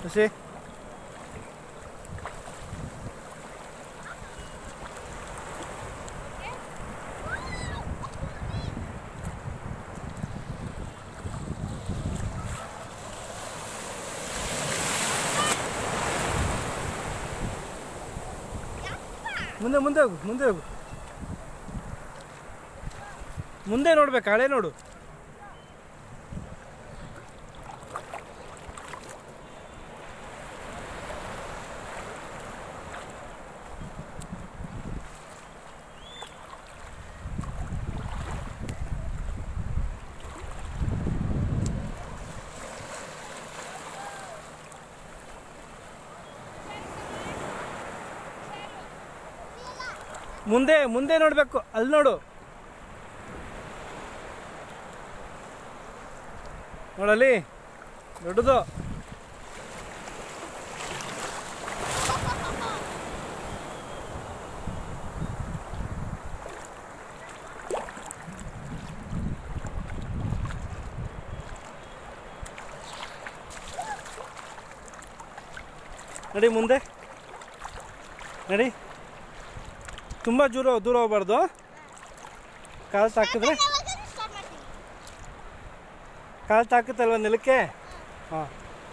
ಖುಷಿ ಮುಂದೆ ಮುಂದೆ ಹೋಗು ಮುಂದೆ ಹೋಗು ಮುಂದೆ ನೋಡ್ಬೇಕು ಹಳೆ ನೋಡು ಮುಂದೆ ಮುಂದೆ ನೋಡ್ಬೇಕು ಅಲ್ಲಿ ನೋಡು ನೋಡಲ್ಲಿ ದೊಡ್ಡದು ನಡಿ ಮುಂದೆ ನಡಿ ತುಂಬ ದೂರ ದೂರ ಹೋಗ್ಬಾರ್ದು ಕಾಲು ತಾಕಿದ್ರೆ ಕಾಲು ತಾಕುತ್ತಲ್ವ ನೆಲಕ್ಕೆ ಹಾಂ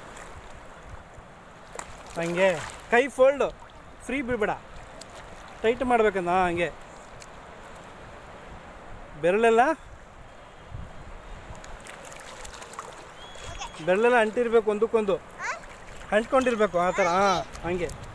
ಹಂಗೆ ಕೈ ಫೋಲ್ಡು ಫ್ರೀ ಬಿಡ್ಬೇಡ ಟೈಟ್ ಮಾಡ್ಬೇಕಂದ ಹಾಂ ಹಂಗೆ ಬೆರಳೆಲ್ಲ ಬೆರಳೆಲ್ಲ ಅಂಟಿರ್ಬೇಕು ಒಂದಕ್ಕೊಂದು ಅಂಟ್ಕೊಂಡಿರ್ಬೇಕು ಆ ಥರ ಹಾಂ ಹಂಗೆ